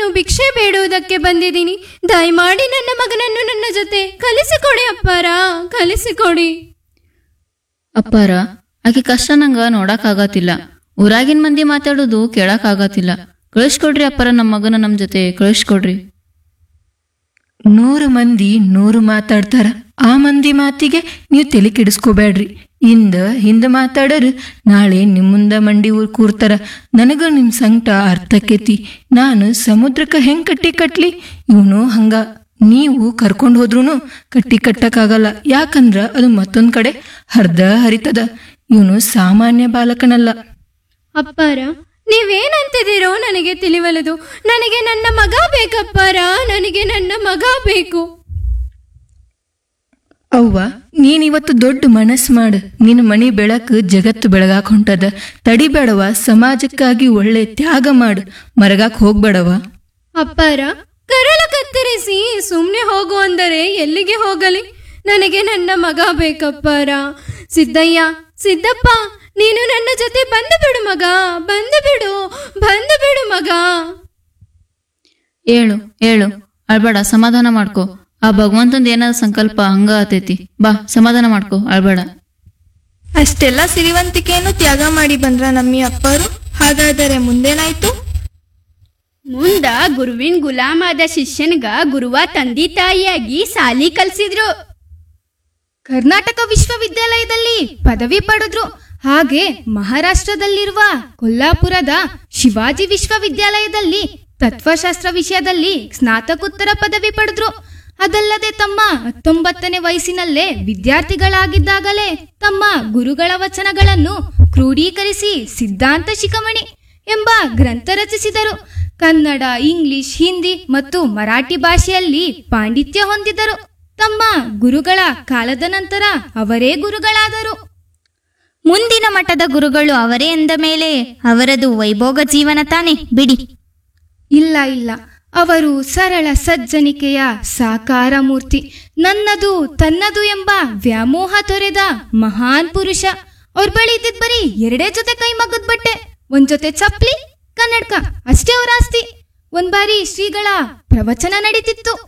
ಭಿಕ್ಷೆ ಬೇಡುವುದಕ್ಕೆ ಬಂದಿದ್ದೀನಿ ದಯಮಾಡಿ ನನ್ನ ಮಗನನ್ನು ನನ್ನ ಜೊತೆ ಕಲಿಸಿಕೊಡಿ ಅಪ್ಪಾರ ಕಲಿಸಿಕೊಡಿ ಅಪ್ಪಾರ ಆಕೆ ಕಷ್ಟ ನಂಗ ನೋಡಕ್ಕಾಗತ್ತಿಲ್ಲ ಊರಾಗಿನ ಮಂದಿ ಮಾತಾಡೋದು ಕೇಳಕ್ಕಾಗತ್ತಿಲ್ಲ ಕಳಿಸ್ಕೊಡ್ರಿ ಅಪ್ಪಾರ ನಮ್ಮ ಮಗನ ನಮ್ ಜೊತೆ ಕಳಿಸ್ಕೊಡ್ರಿ ನೂರು ಮಂದಿ ನೂರು ಮಾತಾಡ್ತಾರ ಆ ಮಂದಿ ಮಾತಿಗೆ ನೀವು ತಲೆ ಕೆಡಿಸ್ಕೋಬೇಡ್ರಿ ಇಂದ ಹಿಂದ ಮಾತಾಡರು ನಾಳೆ ನಿಮ್ಮ ಮುಂದ ಮಂಡಿ ಊರ್ ಕೂರ್ತಾರ ನನಗ ನಿಮ್ ಸಂಕಟ ಅರ್ಥಕ್ಕೈತಿ ನಾನು ಸಮುದ್ರಕ್ಕೆ ಹೆಂಗ್ ಕಟ್ಟಿ ಕಟ್ಲಿ ಇವನು ಹಂಗ ನೀವು ಕರ್ಕೊಂಡು ಹೋದ್ರೂ ಕಟ್ಟಿ ಕಟ್ಟಕ್ಕಾಗಲ್ಲ ಯಾಕಂದ್ರ ಅದು ಮತ್ತೊಂದ್ ಕಡೆ ಹರ್ದ ಹರಿತದ ಇವನು ಸಾಮಾನ್ಯ ಬಾಲಕನಲ್ಲ ಅಪ್ಪಾರ ನೀವೇನಂತಿದ್ದೀರೋ ನನಗೆ ತಿಳಿವಲದು ನನಗೆ ನನ್ನ ಮಗ ಬೇಕಪ್ಪಾರ ನನಗೆ ನನ್ನ ಮಗ ಬೇಕು ಅವ್ವ ನೀನಿವತ್ತು ದೊಡ್ಡ ಮನಸ್ಸು ಮಾಡು ನಿನ್ನ ಮನಿ ಬೆಳಕು ಜಗತ್ತು ಬೆಳಗಾಕ್ ಹೊಂಟದ ತಡಿಬೇಡವ ಸಮಾಜಕ್ಕಾಗಿ ಒಳ್ಳೆ ತ್ಯಾಗ ಮಾಡು ಮರಗಾಕ್ ಹೋಗ್ಬೇಡವ ಅಪ್ಪಾರ ಕರಳ ಕತ್ತರಿಸಿ ಸುಮ್ಮನೆ ಹೋಗು ಅಂದರೆ ಎಲ್ಲಿಗೆ ಹೋಗಲಿ ನನಗೆ ನನ್ನ ಮಗ ಬೇಕಪ್ಪಾರ ಸಿದ್ದಯ್ಯ ಸಿದ್ದಪ್ಪ ನೀನು ನನ್ನ ಜೊತೆ ಬಂದು ಬಿಡು ಮಗ ಬಂದು ಬಿಡು ಬಂದು ಬಿಡು ಮಗ ಏಳು ಏಳು ಅಳ್ಬೇಡ ಸಮಾಧಾನ ಮಾಡ್ಕೋ ಆ ಭಗವಂತಂದ ಏನಾದ ಸಂಕಲ್ಪ ಹಂಗ ಆತೈತಿ ಬಾ ಸಮಾಧಾನ ಮಾಡ್ಕೋ ಅಳ್ಬೇಡ ಅಷ್ಟೆಲ್ಲ ಸಿರಿವಂತಿಕೆಯನ್ನು ತ್ಯಾಗ ಮಾಡಿ ಬಂದ್ರ ನಮ್ಮಿ ಅಪ್ಪರು ಹಾಗಾದರೆ ಮುಂದೇನಾಯ್ತು ಮುಂದ ಗುರುವಿನ ಗುಲಾಮಾದ ಶಿಷ್ಯನ್ಗ ಗುರುವ ತಂದಿ ತಾಯಿಯಾಗಿ ಸಾಲಿ ಕಲ್ಸಿದ್ರು ಕರ್ನಾಟಕ ವಿಶ್ವವಿದ್ಯಾಲಯದಲ್ಲಿ ಪದವಿ ಪಡೆದ್ರು ಹಾಗೆ ಮಹಾರಾಷ್ಟ್ರದಲ್ಲಿರುವ ಕೊಲ್ಲಾಪುರದ ಶಿವಾಜಿ ವಿಶ್ವವಿದ್ಯಾಲಯದಲ್ಲಿ ತತ್ವಶಾಸ್ತ್ರ ವಿಷಯದಲ್ಲಿ ಸ್ನಾತಕೋತ್ತರ ಪದವಿ ಪಡೆದ್ರು ಅದಲ್ಲದೆ ತಮ್ಮ ಹತ್ತೊಂಬತ್ತನೇ ವಯಸ್ಸಿನಲ್ಲೇ ವಿದ್ಯಾರ್ಥಿಗಳಾಗಿದ್ದಾಗಲೇ ತಮ್ಮ ಗುರುಗಳ ವಚನಗಳನ್ನು ಕ್ರೋಢೀಕರಿಸಿ ಸಿದ್ಧಾಂತ ಶಿಖಮಣಿ ಎಂಬ ಗ್ರಂಥ ರಚಿಸಿದರು ಕನ್ನಡ ಇಂಗ್ಲಿಷ್ ಹಿಂದಿ ಮತ್ತು ಮರಾಠಿ ಭಾಷೆಯಲ್ಲಿ ಪಾಂಡಿತ್ಯ ಹೊಂದಿದರು ತಮ್ಮ ಗುರುಗಳ ಕಾಲದ ನಂತರ ಅವರೇ ಗುರುಗಳಾದರು ಮುಂದಿನ ಮಠದ ಗುರುಗಳು ಅವರೇ ಎಂದ ಮೇಲೆ ಅವರದು ವೈಭೋಗ ಜೀವನ ತಾನೆ ಬಿಡಿ ಇಲ್ಲ ಇಲ್ಲ ಅವರು ಸರಳ ಸಜ್ಜನಿಕೆಯ ಸಾಕಾರ ಮೂರ್ತಿ ನನ್ನದು ತನ್ನದು ಎಂಬ ವ್ಯಾಮೋಹ ತೊರೆದ ಮಹಾನ್ ಪುರುಷ ಅವ್ರ ಬಳಿ ಇದ್ದಿದ್ ಬರೀ ಎರಡೇ ಜೊತೆ ಕೈ ಮಗ್ಗದ ಬಟ್ಟೆ ಒಂದ್ ಜೊತೆ ಚಪ್ಲಿ ಕನ್ನಡಕ ಅಷ್ಟೇ ಅವ್ರ ಆಸ್ತಿ ಒಂದ್ ಬಾರಿ ಶ್ರೀಗಳ ಪ್ರವಚನ ನಡೀತಿತ್ತು